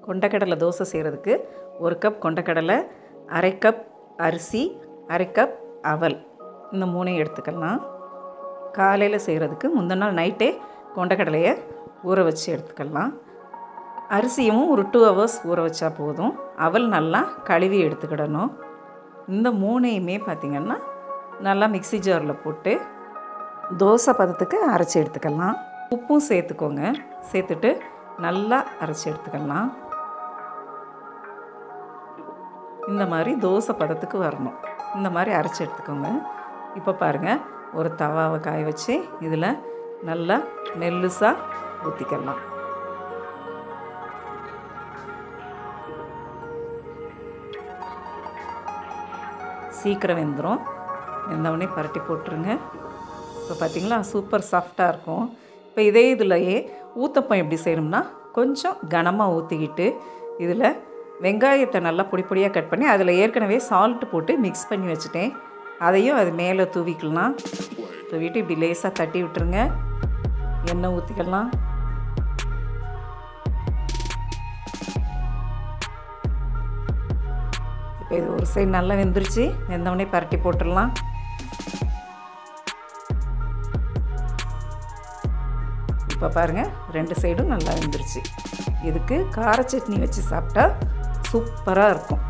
கொண்டக்கடலை தோசை செய்கிறதுக்கு ஒரு கப் கொண்டக்கடலை அரை கப் அரிசி அரை கப் அவல் இந்த மூணையும் எடுத்துக்கலாம் காலையில் செய்கிறதுக்கு முந்தின நாள் நைட்டே கொண்டக்கடலையை ஊற வச்சு எடுத்துக்கலாம் அரிசியும் ஒரு டூ ஹவர்ஸ் ஊற வச்சா போதும் அவல் நல்லா கழுவி எடுத்துக்கிடணும் இந்த மூணையுமே பார்த்திங்கன்னா நல்லா மிக்ஸி ஜாரில் போட்டு தோசை பதத்துக்கு அரைச்சி எடுத்துக்கலாம் உப்பும் சேர்த்துக்கோங்க சேர்த்துட்டு நல்லா அரைச்சி எடுத்துக்கலாம் இந்த மாதிரி தோசை பதத்துக்கு வரணும் இந்த மாதிரி அரைச்சி எடுத்துக்கோங்க இப்போ பாருங்கள் ஒரு தவாவை காய வச்சு இதில் நல்லா மெல்லுசாக ஊற்றிக்கலாம் சீக்கிரம் வெந்துடும் வெந்தவுடனே பரட்டி போட்டுருங்க இப்போ பார்த்தீங்களா சூப்பர் சாஃப்டாக இருக்கும் இப்போ இதே இதுலையே ஊத்தப்பம் எப்படி செய்யணும்னா கொஞ்சம் கனமாக ஊற்றிக்கிட்டு இதில் வெங்காயத்தை நல்லா பொடி பொடியாக கட் பண்ணி அதில் ஏற்கனவே சால்ட் போட்டு மிக்ஸ் பண்ணி வச்சுட்டேன் அதையும் அது மேலே தூவிக்கலாம் தூவிட்டு இப்படி லேசாக தட்டி விட்டுருங்க எண்ணெய் ஊற்றிக்கலாம் இப்போ இது ஒரு சைடு நல்லா வெந்துருச்சு வெந்தவொடனே பரட்டி போட்டுடலாம் இப்போ பாருங்கள் ரெண்டு சைடும் நல்லா வெந்துருச்சு இதுக்கு கார சட்னி வச்சு சாப்பிட்டா சூப்பராக இருக்கும்